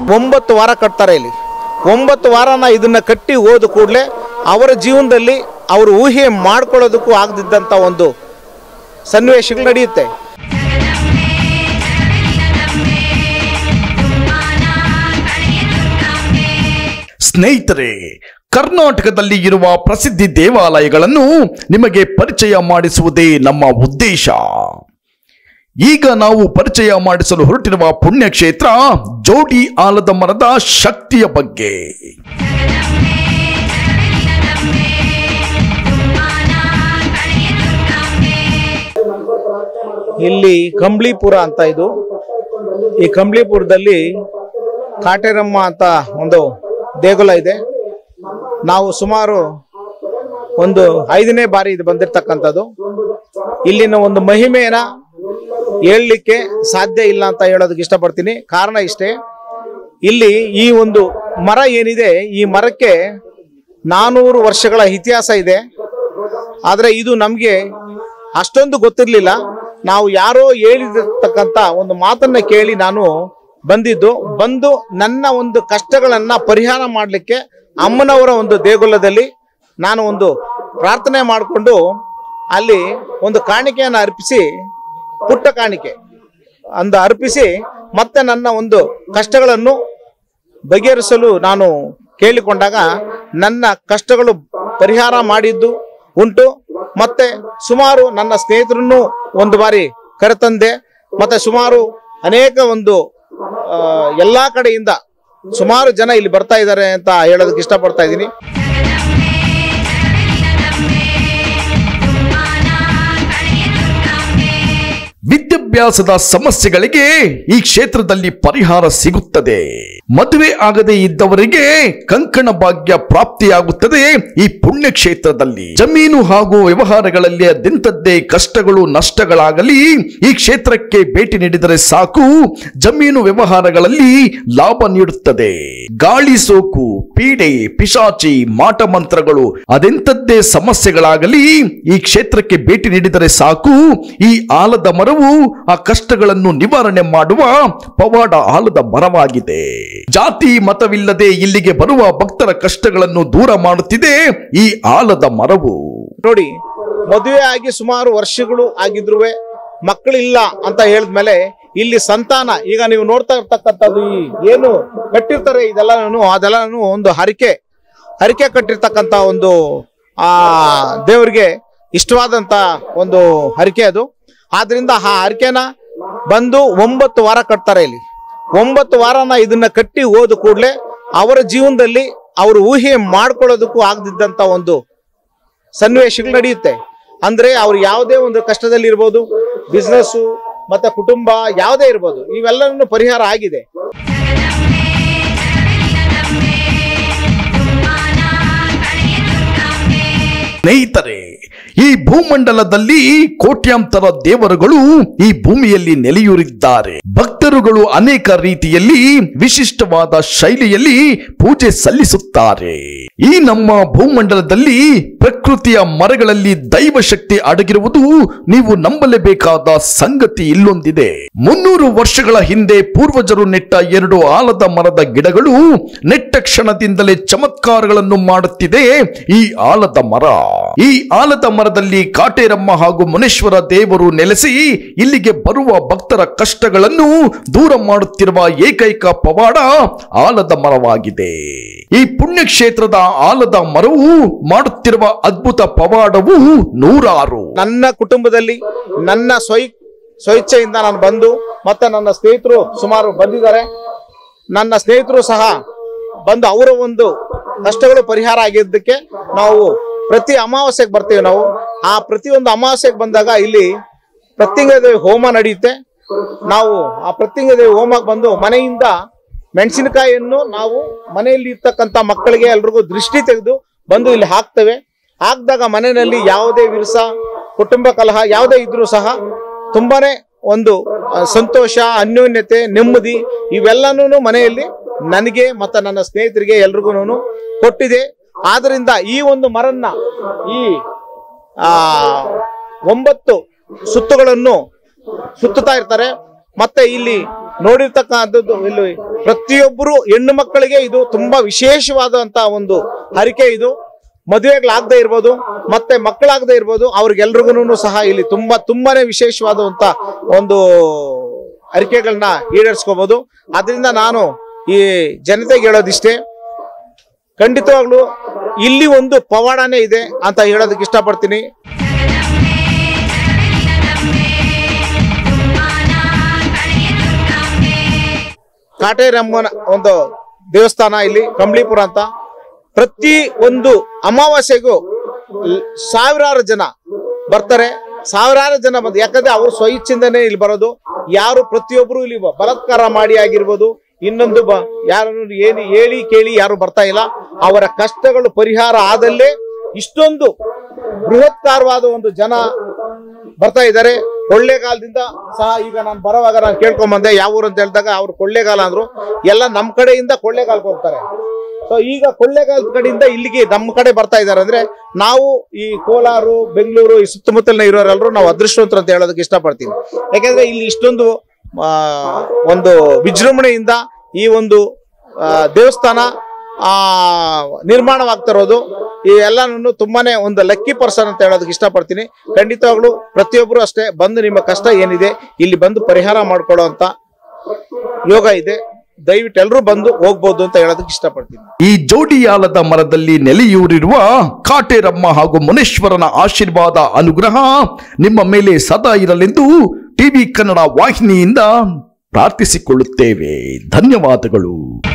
ಒಂಬತ್ತು ವಾರ ಕಟ್ತಾರೆ ಇಲ್ಲಿ ಒಂಬತ್ತು ವಾರನ ಇದನ್ನ ಕಟ್ಟಿ ಹೋದ ಕೂಡಲೇ ಅವರ ಜೀವನದಲ್ಲಿ ಅವರು ಊಹೆ ಮಾಡ್ಕೊಳ್ಳೋದಕ್ಕೂ ಆಗದಿದ್ದಂಥ ಒಂದು ಸನ್ನಿವೇಶಗಳು ನಡೆಯುತ್ತೆ ಸ್ನೇಹಿತರೆ ಕರ್ನಾಟಕದಲ್ಲಿ ಇರುವ ಪ್ರಸಿದ್ಧಿ ದೇವಾಲಯಗಳನ್ನು ನಿಮಗೆ ಪರಿಚಯ ಮಾಡಿಸುವುದೇ ನಮ್ಮ ಉದ್ದೇಶ ಈಗ ನಾವು ಪರಿಚಯ ಮಾಡಿಸಲು ಹೊರಟಿರುವ ಪುಣ್ಯಕ್ಷೇತ್ರ ಜೋಡಿ ಆಲದ ಮರದ ಶಕ್ತಿಯ ಬಗ್ಗೆ ಇಲ್ಲಿ ಕಂಬ್ಳಿಪುರ ಅಂತ ಇದು ಈ ಕಂಬ್ಳಿಪುರದಲ್ಲಿ ಕಾಟೇರಮ್ಮ ಅಂತ ಒಂದು ದೇಗುಲ ಇದೆ ನಾವು ಸುಮಾರು ಒಂದು ಐದನೇ ಬಾರಿ ಇದು ಬಂದಿರತಕ್ಕಂಥದ್ದು ಇಲ್ಲಿನ ಒಂದು ಮಹಿಮೆಯನ್ನ ಹೇಳಲಿಕ್ಕೆ ಸಾಧ್ಯ ಇಲ್ಲ ಅಂತ ಹೇಳೋದಕ್ಕೆ ಇಷ್ಟಪಡ್ತೀನಿ ಕಾರಣ ಇಷ್ಟೇ ಇಲ್ಲಿ ಈ ಒಂದು ಮರ ಏನಿದೆ ಈ ಮರಕ್ಕೆ ನಾನೂರು ವರ್ಷಗಳ ಇತಿಹಾಸ ಇದೆ ಆದರೆ ಇದು ನಮಗೆ ಅಷ್ಟೊಂದು ಗೊತ್ತಿರಲಿಲ್ಲ ನಾವು ಯಾರೋ ಹೇಳಿರ್ತಕ್ಕಂಥ ಒಂದು ಮಾತನ್ನ ಕೇಳಿ ನಾನು ಬಂದಿದ್ದು ಬಂದು ನನ್ನ ಒಂದು ಕಷ್ಟಗಳನ್ನ ಪರಿಹಾರ ಮಾಡಲಿಕ್ಕೆ ಅಮ್ಮನವರ ಒಂದು ದೇಗುಲದಲ್ಲಿ ನಾನು ಒಂದು ಪ್ರಾರ್ಥನೆ ಮಾಡಿಕೊಂಡು ಅಲ್ಲಿ ಒಂದು ಕಾಣಿಕೆಯನ್ನು ಅರ್ಪಿಸಿ ಪುಟ್ಟ ಕಾಣಿಕೆ ಅಂದ ಅರ್ಪಿಸಿ ಮತ್ತೆ ನನ್ನ ಒಂದು ಕಷ್ಟಗಳನ್ನು ಬಗೆಹರಿಸಲು ನಾನು ಕೇಳಿಕೊಂಡಾಗ ನನ್ನ ಕಷ್ಟಗಳು ಪರಿಹಾರ ಮಾಡಿದ್ದು ಉಂಟು ಮತ್ತೆ ಸುಮಾರು ನನ್ನ ಸ್ನೇಹಿತರನ್ನು ಒಂದು ಬಾರಿ ಕರೆತಂದೆ ಮತ್ತೆ ಸುಮಾರು ಅನೇಕ ಒಂದು ಆ, ಎಲ್ಲಾ ಕಡೆಯಿಂದ ಸುಮಾರು ಜನ ಇಲ್ಲಿ ಬರ್ತಾ ಇದ್ದಾರೆ ಅಂತ ಹೇಳೋದಕ್ಕೆ ಇಷ್ಟಪಡ್ತಾ ಇದ್ದೀನಿ ವಿದ್ಯಾಭ್ಯಾಸದ ಸಮಸ್ಯೆಗಳಿಗೆ ಈ ಕ್ಷೇತ್ರದಲ್ಲಿ ಪರಿಹಾರ ಸಿಗುತ್ತದೆ ಮದುವೆ ಆಗದೆ ಇದ್ದವರಿಗೆ ಕಂಕಣ ಭಾಗ್ಯ ಪ್ರಾಪ್ತಿಯಾಗುತ್ತದೆ ಈ ಪುಣ್ಯ ಕ್ಷೇತ್ರದಲ್ಲಿ ಜಮೀನು ಹಾಗೂ ವ್ಯವಹಾರಗಳಲ್ಲಿ ಅದೆಂಥದ್ದೇ ಕಷ್ಟಗಳು ನಷ್ಟಗಳಾಗಲಿ ಈ ಕ್ಷೇತ್ರಕ್ಕೆ ಭೇಟಿ ನೀಡಿದರೆ ಸಾಕು ಜಮೀನು ವ್ಯವಹಾರಗಳಲ್ಲಿ ಲಾಭ ನೀಡುತ್ತದೆ ಗಾಳಿ ಸೋಕು ಪೀಡೆ ಪಿಶಾಚಿ ಮಾಟ ಮಂತ್ರಗಳು ಅದೆಂಥದ್ದೇ ಸಮಸ್ಯೆಗಳಾಗಲಿ ಈ ಕ್ಷೇತ್ರಕ್ಕೆ ಭೇಟಿ ನೀಡಿದರೆ ಸಾಕು ಈ ಆಲದ ಮರವು ಆ ಕಷ್ಟಗಳನ್ನು ನಿವಾರಣೆ ಮಾಡುವ ಪವಾಡ ಆಲದ ಮರವಾಗಿದೆ ಜಾತಿ ಮತವಿಲ್ಲದೆ ಇಲ್ಲಿಗೆ ಬರುವ ಭಕ್ತರ ಕಷ್ಟಗಳನ್ನು ದೂರ ಮಾಡುತ್ತಿದೆ ಈ ಆಲದ ಮರವು ನೋಡಿ ಮದುವೆ ಆಗಿ ಸುಮಾರು ವರ್ಷಗಳು ಆಗಿದ್ರು ಮಕ್ಕಳಿಲ್ಲ ಅಂತ ಹೇಳಿದ್ಮೇಲೆ ಇಲ್ಲಿ ಸಂತಾನ ಈಗ ನೀವು ನೋಡ್ತಾ ಇರ್ತಕ್ಕಂಥದ್ದು ಈ ಏನು ಕಟ್ಟಿರ್ತಾರೆ ಇದೆಲ್ಲನೂ ಅದೆಲ್ಲನೂ ಒಂದು ಹರಿಕೆ ಹರಿಕೆ ಕಟ್ಟಿರ್ತಕ್ಕಂಥ ಒಂದು ಆ ದೇವರಿಗೆ ಇಷ್ಟವಾದಂತ ಒಂದು ಹರಿಕೆ ಅದು ಆದ್ರಿಂದ ಆ ಹರಿಕೆನ ಬಂದು ಒಂಬತ್ತು ವಾರ ಕಟ್ತಾರೆ ಇಲ್ಲಿ ಒಂಬತ್ತು ವಾರನ ಇದನ್ನ ಕಟ್ಟಿ ಹೋದ ಕೂಡಲೇ ಅವರ ಜೀವನದಲ್ಲಿ ಅವರು ಊಹೆ ಮಾಡ್ಕೊಳ್ಳೋದಕ್ಕೂ ಆಗದಿದ್ದಂತ ಒಂದು ಸನ್ನಿವೇಶಗಳು ನಡೆಯುತ್ತೆ ಅಂದ್ರೆ ಅವ್ರು ಯಾವುದೇ ಒಂದು ಕಷ್ಟದಲ್ಲಿ ಇರ್ಬೋದು ಬಿಸ್ನೆಸ್ ಮತ್ತೆ ಕುಟುಂಬ ಯಾವುದೇ ಇರ್ಬೋದು ಇವೆಲ್ಲನೂ ಪರಿಹಾರ ಆಗಿದೆ ಸ್ನೇಹಿತರೆ ಈ ಭೂಮಂಡಲದಲ್ಲಿ ಕೋಟ್ಯಾಂತರ ದೇವರುಗಳು ಈ ಭೂಮಿಯಲ್ಲಿ ನೆಲೆಯೂರಿದ್ದಾರೆ ಭಕ್ತರುಗಳು ಅನೇಕ ರೀತಿಯಲ್ಲಿ ವಿಶಿಷ್ಟವಾದ ಶೈಲಿಯಲ್ಲಿ ಪೂಜೆ ಸಲ್ಲಿಸುತ್ತಾರೆ ಈ ನಮ್ಮ ಭೂಮಂಡಲದಲ್ಲಿ ಪ್ರಕೃತಿಯ ಮರಗಳಲ್ಲಿ ದೈವ ಶಕ್ತಿ ಅಡಗಿರುವುದು ನೀವು ನಂಬಲೇಬೇಕಾದ ಸಂಗತಿ ಇಲ್ಲೊಂದಿದೆ ಮುನ್ನೂರು ವರ್ಷಗಳ ಹಿಂದೆ ಪೂರ್ವಜರು ನೆಟ್ಟ ಎರಡು ಆಲದ ಮರದ ಗಿಡಗಳು ನೆಟ್ಟ ಕ್ಷಣದಿಂದಲೇ ಚಮತ್ಕಾರಗಳನ್ನು ಮಾಡುತ್ತಿದೆ ಈ ಆಲದ ಮರ ಈ ಆಲದ ಮರದಲ್ಲಿ ಕಾಟೇರಮ್ಮ ಹಾಗೂ ಮುನೇಶ್ವರ ದೇವರು ನೆಲೆಸಿ ಇಲ್ಲಿಗೆ ಬರುವ ಭಕ್ತರ ಕಷ್ಟಗಳನ್ನು ದೂರ ಮಾಡುತ್ತಿರುವ ಏಕೈಕ ಪವಾಡ ಆಲದ ಮರವಾಗಿದೆ ಈ ಪುಣ್ಯಕ್ಷೇತ್ರದ ಆಲದ ಮರವು ಮಾಡುತ್ತಿರುವ ಅದ್ಭುತ ಪವಾಡವು ನೂರಾರು ನನ್ನ ಕುಟುಂಬದಲ್ಲಿ ನನ್ನ ಸ್ವೈ ಸ್ವಇಚ್ಛೆಯಿಂದ ನಾನು ಬಂದು ಮತ್ತೆ ನನ್ನ ಸ್ನೇಹಿತರು ಸುಮಾರು ಬಂದಿದ್ದಾರೆ ನನ್ನ ಸ್ನೇಹಿತರು ಸಹ ಬಂದು ಅವರ ಒಂದು ಕಷ್ಟಗಳು ಪರಿಹಾರ ಆಗಿದ್ದಕ್ಕೆ ನಾವು ಪ್ರತಿ ಅಮಾವಾಸ್ಯೆಗೆ ಬರ್ತೀವಿ ನಾವು ಆ ಪ್ರತಿಯೊಂದು ಅಮಾವಾಸ್ಯೆಗೆ ಬಂದಾಗ ಇಲ್ಲಿ ಪ್ರತ್ಯಂಗದೇವಿ ಹೋಮ ನಡೆಯುತ್ತೆ ನಾವು ಆ ಪ್ರತ್ಯಂಗದೇವಿ ಹೋಮಕ್ಕೆ ಬಂದು ಮನೆಯಿಂದ ಮೆಣಸಿನಕಾಯಿಯನ್ನು ನಾವು ಮನೆಯಲ್ಲಿ ಇರ್ತಕ್ಕಂಥ ಮಕ್ಕಳಿಗೆ ಎಲ್ರಿಗೂ ದೃಷ್ಟಿ ತೆಗೆದು ಬಂದು ಇಲ್ಲಿ ಹಾಕ್ತೇವೆ ಹಾಕಿದಾಗ ಮನೆಯಲ್ಲಿ ಯಾವುದೇ ವಿರಸ ಕುಟುಂಬ ಕಲಹ ಯಾವುದೇ ಇದ್ರೂ ಸಹ ತುಂಬಾನೇ ಒಂದು ಆ, ಸಂತೋಷ ಅನ್ಯೋನ್ಯತೆ ನೆಮ್ಮದಿ ಇವೆಲ್ಲನೂ ಮನೆಯಲ್ಲಿ ನನಗೆ ಮತ್ತು ನನ್ನ ಸ್ನೇಹಿತರಿಗೆ ಎಲ್ರಿಗೂ ಕೊಟ್ಟಿದೆ ಆದ್ರಿಂದ ಈ ಒಂದು ಮರನ್ನ ಈ ಆ ಒಂಬತ್ತು ಸುತ್ತುಗಳನ್ನು ಸುತ್ತುತ್ತಾ ಇರ್ತಾರೆ ಮತ್ತೆ ಇಲ್ಲಿ ನೋಡಿರ್ತಕ್ಕಂಥದ್ದು ಇಲ್ಲಿ ಪ್ರತಿಯೊಬ್ಬರು ಹೆಣ್ಣು ಮಕ್ಕಳಿಗೆ ಇದು ತುಂಬಾ ವಿಶೇಷವಾದಂತ ಒಂದು ಹರಿಕೆ ಇದು ಮದುವೆಗಳಾಗದೆ ಇರ್ಬೋದು ಮತ್ತೆ ಮಕ್ಕಳಾಗದೆ ಇರ್ಬೋದು ಅವ್ರಿಗೆಲ್ರಿಗೂ ಸಹ ಇಲ್ಲಿ ತುಂಬಾ ತುಂಬಾನೇ ವಿಶೇಷವಾದಂತ ಒಂದು ಹರಿಕೆಗಳನ್ನ ಈಡೇರಿಸ್ಕೋಬಹುದು ಅದರಿಂದ ನಾನು ಈ ಜನತೆಗೆ ಹೇಳೋದಿಷ್ಟೇ ಖಂಡಿತವಾಗ್ಲು ಇಲ್ಲಿ ಒಂದು ಪವಾಡನೇ ಇದೆ ಅಂತ ಹೇಳೋದಕ್ಕೆ ಇಷ್ಟಪಡ್ತೀನಿ ಕಾಟೇರಮ್ಮನ ಒಂದು ದೇವಸ್ಥಾನ ಇಲ್ಲಿ ಕಂಬ್ಳಿಪುರ ಅಂತ ಪ್ರತಿ ಒಂದು ಅಮಾವಾಸ್ಯೆಗೂ ಲ್- ಸಾವಿರಾರು ಜನ ಬರ್ತಾರೆ ಸಾವಿರಾರು ಜನ ಬಂದು ಯಾಕಂದ್ರೆ ಅವರು ಸ್ವಇಚ್ಛೆಯಿಂದನೇ ಇಲ್ಲಿ ಬರೋದು ಯಾರು ಪ್ರತಿಯೊಬ್ಬರು ಇಲ್ಲಿ ಬ- ಬಲಾತ್ಕಾರ ಮಾಡಿ ಆಗಿರ್ಬೋದು ಇನ್ನೊಂದು ಬ ಯಾರನ್ನು ಏನು ಹೇಳಿ ಕೇಳಿ ಯಾರು ಬರ್ತಾ ಇಲ್ಲ ಅವರ ಕಷ್ಟಗಳು ಪರಿಹಾರ ಆದಲ್ಲೇ ಇಷ್ಟೊಂದು ಬೃಹತ್ಕಾರವಾದ ಒಂದು ಜನ ಬರ್ತಾ ಇದ್ದಾರೆ ಕೊಳ್ಳೇಗಾಲದಿಂದ ಸಹ ಈಗ ನಾನು ಬರೋವಾಗ ನಾನು ಕೇಳ್ಕೊಂಡ್ ಬಂದೆ ಯಾವ ಊರು ಅಂತ ಹೇಳಿದಾಗ ಅವ್ರು ಕೊಳ್ಳೇಗಾಲ ಅಂದ್ರು ಎಲ್ಲ ನಮ್ಮ ಕಡೆಯಿಂದ ಕೊಳ್ಳೇಗಾಲಕ್ಕೆ ಹೋಗ್ತಾರೆ ಸೊ ಈಗ ಕೊಳ್ಳೇಗಾಲದ ಕಡೆಯಿಂದ ಇಲ್ಲಿಗೆ ನಮ್ಮ ಕಡೆ ಬರ್ತಾ ಇದ್ದಾರೆ ಅಂದ್ರೆ ನಾವು ಈ ಕೋಲಾರು ಬೆಂಗಳೂರು ಈ ಸುತ್ತಮುತ್ತಲಿನ ಇರೋರೆಲ್ಲರೂ ನಾವು ಅದೃಷ್ಟವಂತರು ಅಂತ ಹೇಳೋದಕ್ಕೆ ಇಷ್ಟಪಡ್ತೀನಿ ಯಾಕೆಂದ್ರೆ ಇಲ್ಲಿ ಇಷ್ಟೊಂದು ಆ, ಒಂದು ವಿಜೃಂಭಣೆಯಿಂದ ಈ ಒಂದು ಆ, ದೇವಸ್ಥಾನ ಆ ನಿರ್ಮಾಣವಾಗ್ತಾ ಇರೋದು ಈ ಎಲ್ಲನೂ ತುಂಬಾನೇ ಒಂದು ಲಕ್ಕಿ ಪರ್ಸನ್ ಅಂತ ಹೇಳೋದಕ್ಕೆ ಇಷ್ಟಪಡ್ತೀನಿ ಖಂಡಿತವಾಗ್ಲು ಪ್ರತಿಯೊಬ್ಬರು ಅಷ್ಟೇ ಬಂದು ನಿಮ್ಮ ಕಷ್ಟ ಏನಿದೆ ಇಲ್ಲಿ ಬಂದು ಪರಿಹಾರ ಮಾಡ್ಕೊಳ್ಳೋ ಅಂತ ಯೋಗ ಇದೆ ದಯವಿಟ್ಟು ಎಲ್ಲರೂ ಬಂದು ಹೋಗ್ಬೋದು ಅಂತ ಹೇಳೋದಕ್ಕೆ ಇಷ್ಟಪಡ್ತೀನಿ ಈ ಜೋಡಿಯಾಲದ ಮರದಲ್ಲಿ ನೆಲೆಯೂರಿರುವ ಕಾಟೇರಮ್ಮ ಹಾಗೂ ಮುನೇಶ್ವರನ ಆಶೀರ್ವಾದ ಅನುಗ್ರಹ ನಿಮ್ಮ ಮೇಲೆ ಸದಾ ಇರಲೆಂದು ಟಿವಿ ಕನ್ನಡ ವಾಹಿನಿಯಿಂದ ಪ್ರಾರ್ಥಿಸಿಕೊಳ್ಳುತ್ತೇವೆ ಧನ್ಯವಾದಗಳು